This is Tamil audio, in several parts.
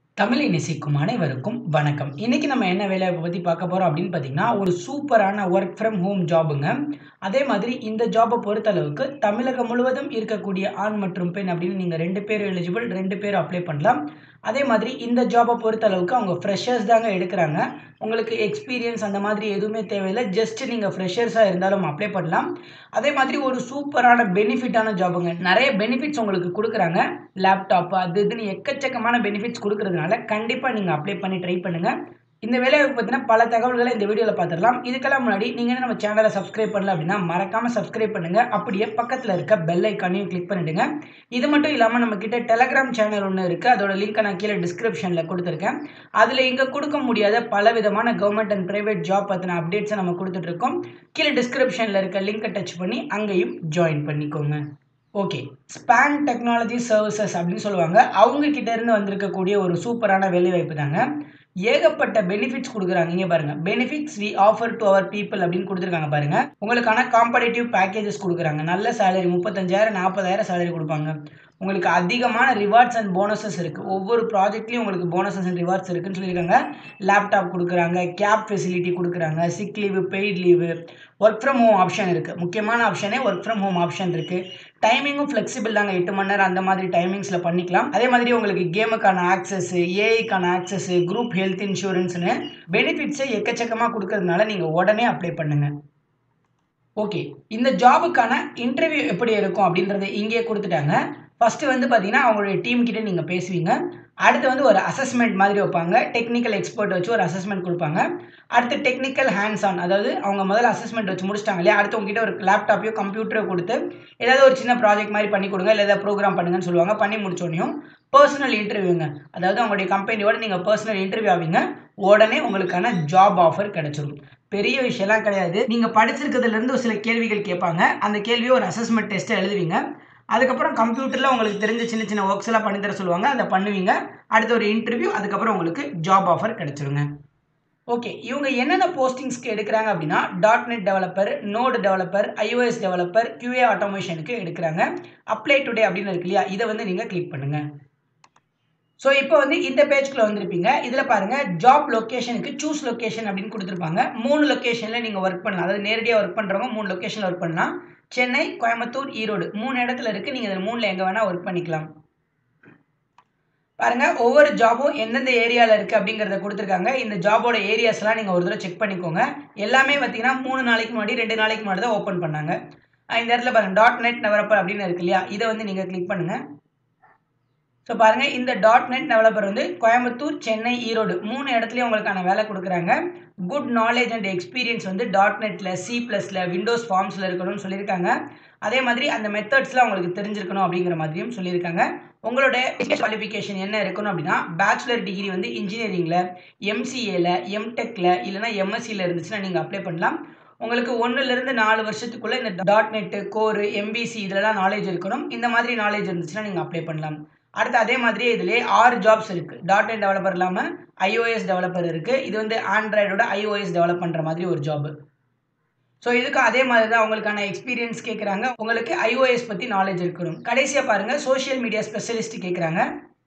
தமிழை நேசிக்கும் அனைவருக்கும் வணக்கம். இன்னைக்கு நம்ம என்ன வேலைவாய்ப்ப பத்தி பார்க்க போறோம் அப்படின்னு பார்த்தீங்கன்னா, ஒரு சூப்பரான வொர்க் ஃப்ரம் ஹோம் ஜாப்ங்க. அதே மாதிரி இந்த ஜாப்ப பொறுத்தளவுக்கு தமிழகம் முழுவதும் இருக்கக்கூடிய ஆண் மற்றும் பெண் அப்படின்னு நீங்க 2 பேரும் எலிஜிபிள் 2 பேரும் அப்ளை பண்ணலாம். அதே மாதிரி இந்த ஜாப்ப பொறுத்தளவுக்கு அவங்க ஃப்ரெஷர்ஸ் தாங்க எடுக்குறாங்க. உங்களுக்கு எக்ஸ்பீரியன்ஸ் அந்த மாதிரி எதுவுமே தேவையில்ல. ஜஸ்ட் நீங்க ஃப்ரெஷர்ஸா இருந்தாலும் அப்ளை பண்ணலாம். அதே மாதிரி ஒரு சூப்பரான பெனிஃபிட்டான ஜாப்ங்க. நெறைய பெனிஃபிட்ஸ் உங்களுக்கு குடுக்குறாங்க. லேப்டாப் அது இதுன்னு எக்கச்சக்கமான பெனிஃபிட்ஸ் குடுக்குறதுனால கண்டிப்பா நீங்க அப்ளை பண்ணி ட்ரை பண்ணுங்க. இந்த வேலைவாய்ப்பு பத்தின பல தகவல்கள இந்த வீடியோல பார்த்துடலாம். இதுக்கெல்லாம் முன்னாடி நீங்க இன்னும் நம்ம சேனல சப்ஸ்கிரைப் பண்ணல அப்படின்னா, மறக்காம சப்ஸ்கிரைப் பண்ணுங்க. அப்படியே பக்கத்துல இருக்க பெல் ஐகானையும் கிளிக் பண்ணிடுங்க. இது மட்டும் இல்லாம நம்ம கிட்ட டெலகிராம் சேனல் ஒண்ணு இருக்கு. அதோட லிங்க்க நான் கீழ டிஸ்கிரிப்ஷன்ல குடுத்திருக்கேன். அதுல இங்க குடுக்க முடியாத பலவிதமான கவர்ன்மென்ட் அண்ட் பிரைவேட் ஜாப் பத்தின அப்டேட்ஸ நம்ம குடுத்துட்டு இருக்கோம். கீழ டிஸ்கிரிப்ஷன்ல இருக்க லிங்க்க டச் பண்ணி அங்கேயும் ஜாயின் பண்ணிக்கோங்க. ஓகே. ஸ்பான் டெக்னாலஜி சர்விசஸ் அப்படின்னு சொல்லுவாங்க. அவங்க கிட்ட இருந்து வந்திருக்கக்கூடிய ஒரு சூப்பரான வேலைவாய்ப்பு தாங்க. ஏகப்பட்ட பெனிஃபிட்ஸ் குடுக்குறாங்க. இங்க பாருங்க. Benefits we offer to our people அப்படின்னு குடுத்திருக்காங்க பாருங்க. உங்களுக்கான காம்படிட்டிவ் பேக்கேஜஸ் குடுக்குறாங்க. நல்ல சேலரி 35,000 40,000 சேலரி குடுப்பாங்க. உங்களுக்கு அதிகமான ரிவார்ட்ஸ் அண்ட் போனஸஸ் இருக்கு. ஒவ்வொரு ப்ராஜெக்ட்லயும் உங்களுக்கு போனஸஸ் அண்ட் ரிவார்ட்ஸ் இருக்குன்னு சொல்லியிருக்காங்க. லேப்டாப் குடுக்குறாங்க. கேப் ஃபெசிலிட்டி குடுக்குறாங்க. Sick leave, paid leave, work from home option இருக்கு. முக்கியமான ஆப்ஷனே வொர்க் ஃப்ரம் ஹோம் ஆப்ஷன் இருக்கு. டைமிங்கும் ஃப்ளெக்சிபிள் தாங்க. 8 மணி நேரம் அந்த மாதிரி டைமிங்ஸ்ல பண்ணிக்கலாம். அதே மாதிரி உங்களுக்கு கேமுக்கான ஆக்சஸ், ஏஐக்கான ஆக்சஸ், குரூப் ஹெல்த் இன்சூரன்ஸ்ன்னு பெனிஃபிட்ஸ எக்கச்சக்கமா குடுக்கறதுனால நீங்க உடனே அப்ளை பண்ணுங்க. ஓகே. இந்த ஜாப்க்கான இன்டர்வியூ எப்படி இருக்கும் அப்படின்றத இங்கேயே குடுத்துட்டாங்க. ஃபர்ஸ்ட் வந்து பார்த்தீங்கன்னா, அவங்களுடைய டீம் கிட்ட நீங்க பேசுவீங்க. அடுத்து வந்து ஒரு அசஸ்மென்ட் மாதிரி வைப்பாங்க. டெக்னிக்கல் எக்ஸ்பெர்ட் வச்சு ஒரு அசஸ்மென்ட் குடுப்பாங்க. அடுத்து டெக்னிக்கல் ஹேண்ட்ஸ் ஆன் அதாவது அவங்க முதல்ல அசஸ்மென்ட் வச்சு முடிச்சுட்டாங்க இல்லையா? அடுத்து உங்ககிட்ட ஒரு லேப்டாப்பையோ, கம்ப்யூட்டரோ குடுத்து ஏதாவது ஒரு சின்ன ப்ராஜெக்ட் மாரி பண்ணி குடுங்க. இல்ல ஏதாவது ப்ரோகிராம் பண்ணுங்கன்னு சொல்லுவாங்க. பண்ணி முடிச்ச உடனேயும் பெர்சனல் இன்டர்வியூங்க. அதாவது அவங்களுடைய கம்பெனியோட நீங்க பெர்சனல் இன்டர்வியூ ஆவீங்க. உடனே உங்களுக்கான ஜாப் ஆஃபர் கிடைச்சிரும். பெரிய விஷயம்லாம் கிடையாது. நீங்க படிச்சிருக்கிறதுல இருந்து ஒரு சில கேள்விகள் கேட்பாங்க. அந்த கேள்விய ஒரு அசஸ்மென்ட் டெஸ்ட்டா எழுதுவீங்க. அதுக்கப்புறம் கம்ப்யூட்டர்ல உங்களுக்கு தெரிஞ்ச சின்ன சின்ன வொர்க்ஸ் எல்லாம் பண்ணி தர சொல்லுவாங்க. அத பண்ணுவீங்க. அடுத்து ஒரு இன்டர்வியூ அதுக்கப்புறம் உங்களுக்கு ஜாப் ஆஃபர் கிடைச்சிருங்க. ஓகே. இவங்க என்னென்ன போஸ்டிங்ஸ்க்கு எடுக்குறாங்க அப்படின்னா, .NET developer, node developer, iOS developer, QA ஆட்டோமேஷனுக்கு எடுக்குறாங்க. அப்ளை டுடே அப்படின்னு இருக்கு இல்லையா? இத வந்து நீங்க கிளிக் பண்ணுங்க. ஸோ இப்போ வந்து இந்த பேஜ்க்குள்ள வந்திருப்பீங்க. இதுல பாருங்க ஜாப் லொகேஷனுக்கு சூஸ் லொகேஷன் அப்படின்னு குடுத்திருப்பாங்க. 3 லொகேஷன்ல நீங்க வொர்க் பண்ணலாம். அதாவது நேரடியா வொர்க் பண்றவங்க 3 லொகேஷன்ல வொர்க் பண்ணலாம். சென்னை, கோயம்புத்தூர், ஈரோடு 3 இடத்துல இருக்கு. நீங்க இதுல 3ல எங்க வேணா வொர்க் பண்ணிக்கலாம். பாருங்க ஒவ்வொரு ஜாபும் எந்தெந்த ஏரியால இருக்கு அப்படிங்கிறத குடுத்திருக்காங்க. இந்த ஜாபோட ஏரியாஸ்லாம் நீங்க ஒரு தடவ செக் பண்ணிக்கோங்க. எல்லாமே பார்த்தீங்கன்னா 3 நாளைக்கு முன்னாடி 2 நாளைக்கு முன்னாடி தான் ஓப்பன் பண்ணாங்க. அ இந்த இடத்துல பாருங்க .NET டெவலப்பர் அப்படின்னு இருக்கு இல்லையா? இத வந்து நீங்க கிளிக் பண்ணுங்க. ஸோ பாருங்க இந்த .NET டெவலப்பர் வந்து கோயம்புத்தூர், சென்னை, ஈரோடு 3 இடத்துலயும் உங்களுக்கான வேலை குடுக்குறாங்க. குட் நாலேட்ஜ் அண்ட் எக்ஸ்பீரியன்ஸ் வந்து .NETல, C+ல, விண்டோஸ் ஃபார்ம்ஸ்ல இருக்கணும்னு சொல்லியிருக்காங்க. அதே மாதிரி அந்த மெத்தட்ஸ்லாம் உங்களுக்கு தெரிஞ்சிருக்கணும் அப்படிங்கிற மாதிரியும் சொல்லியிருக்காங்க. உங்களோட எஜுகேஷன் குவாலிஃபிகேஷன் என்ன இருக்கணும் அப்படின்னா, பேச்சுலர் டிகிரி வந்து இன்ஜினியரிங்ல, எம்சிஏல, எம்டெக்ல இல்லன்னா எம்எஸ்சில இருந்துச்சுன்னா நீங்க அப்ளை பண்ணலாம். உங்களுக்கு 1லிருந்து 4 வருஷத்துக்குள்ள இந்த .NET, கோர், எம்பிசி இதுலலாம் நாலேட்ஜ் இருக்கணும். இந்த மாதிரி நாலேட்ஜ் இருந்துச்சுன்னா நீங்க அப்ளை பண்ணலாம். அடுத்து அதே மாதிரியே இதிலேயே 6 ஜாப்ஸ் இருக்கு. .NET டெவலப்பர் இல்லாம iOS டெவலப்பர் இருக்கு. இது வந்து ஆண்ட்ராய்டோட iOS டெவலப் பண்ற மாதிரி ஒரு ஜாப். ஸோ இதுக்கு அதே மாதிரி தான் உங்களுக்கான எக்ஸ்பீரியன்ஸ் கேட்குறாங்க. உங்களுக்கு iOS பத்தி நாலேட்ஜ் இருக்கணும். கடைசியா பாருங்க சோசியல் மீடியா ஸ்பெஷலிஸ்ட் கேட்குறாங்க.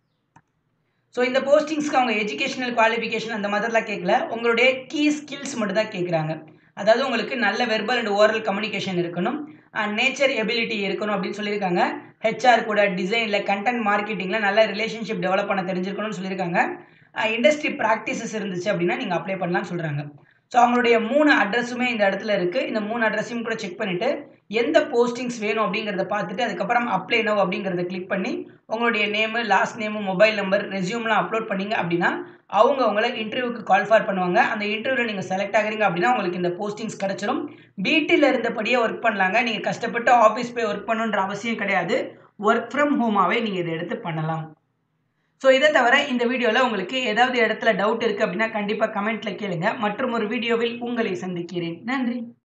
ஸோ இந்த போஸ்டிங்ஸ்க்கு அவங்க எஜுகேஷனல் குவாலிஃபிகேஷன் அந்த மாதிரிலாம் கேட்கல. உங்களுடைய கீ ஸ்கில்ஸ் மட்டும் தான் கேட்குறாங்க. அதாவது உங்களுக்கு நல்ல வெர்பல் அண்ட் ஓரல் கம்யூனிகேஷன் இருக்கணும். அண்ட் நேச்சர் எபிலிட்டி இருக்கணும் அப்படின்னு சொல்லியிருக்காங்க. ஹெச்ஆர் கூட டிசைன்ல, கன்டென்ட் மார்க்கெட்டிங்ல நல்ல ரிலேஷன்ஷிப் டெவலப் பண்ண தெரிஞ்சிருக்கணும்னு சொல்லியிருக்காங்க. அ இண்டஸ்ட்ரி பிராக்டிசஸ் இருந்துச்சு அப்படின்னா நீங்க அப்ளை பண்ணலாம்னு சொல்றாங்க. ஸோ அவங்களுடைய 3 அட்ரஸுமே இந்த இடத்துல இருக்கு. இந்த 3 அட்ரஸையும் கூட செக் பண்ணிட்டு, எந்த போஸ்டிங்ஸ் வேணும் அப்படிங்கிறத பார்த்துட்டு, அதுக்கப்புறம் அப்ளை நவ் அப்படிங்கிறத கிளிக் பண்ணி, உங்களுடைய name, last name, mobile number, ரெஸ்யூம்லாம் அப்லோட் பண்ணீங்க அப்படின்னா, அவங்க உங்கள இன்டர்வியூக்கு கால் ஃபார் பண்ணுவாங்க. அந்த இன்டர்வியூல நீங்க செலக்ட் ஆகுறீங்க அப்படின்னா, உங்களுக்கு இந்த போஸ்டிங்ஸ் கிடைச்சிரும். வீட்டில இருந்தபடியே வொர்க் பண்ணலாங்க. நீங்க கஷ்டப்பட்டு ஆஃபீஸ் போய் வொர்க் பண்ணணுன்ற அவசியம் கிடையாது. வொர்க் ஃப்ரம் ஹோமாவே நீங்க இத எடுத்து பண்ணலாம். ஸோ இத தவிர இந்த வீடியோல உங்களுக்கு ஏதாவது இடத்துல டவுட் இருக்கு அப்படின்னா, கண்டிப்பா கமெண்ட்ல கேளுங்க. மற்றும் ஒரு வீடியோவில் உங்களை சந்திக்கிறேன். நன்றி.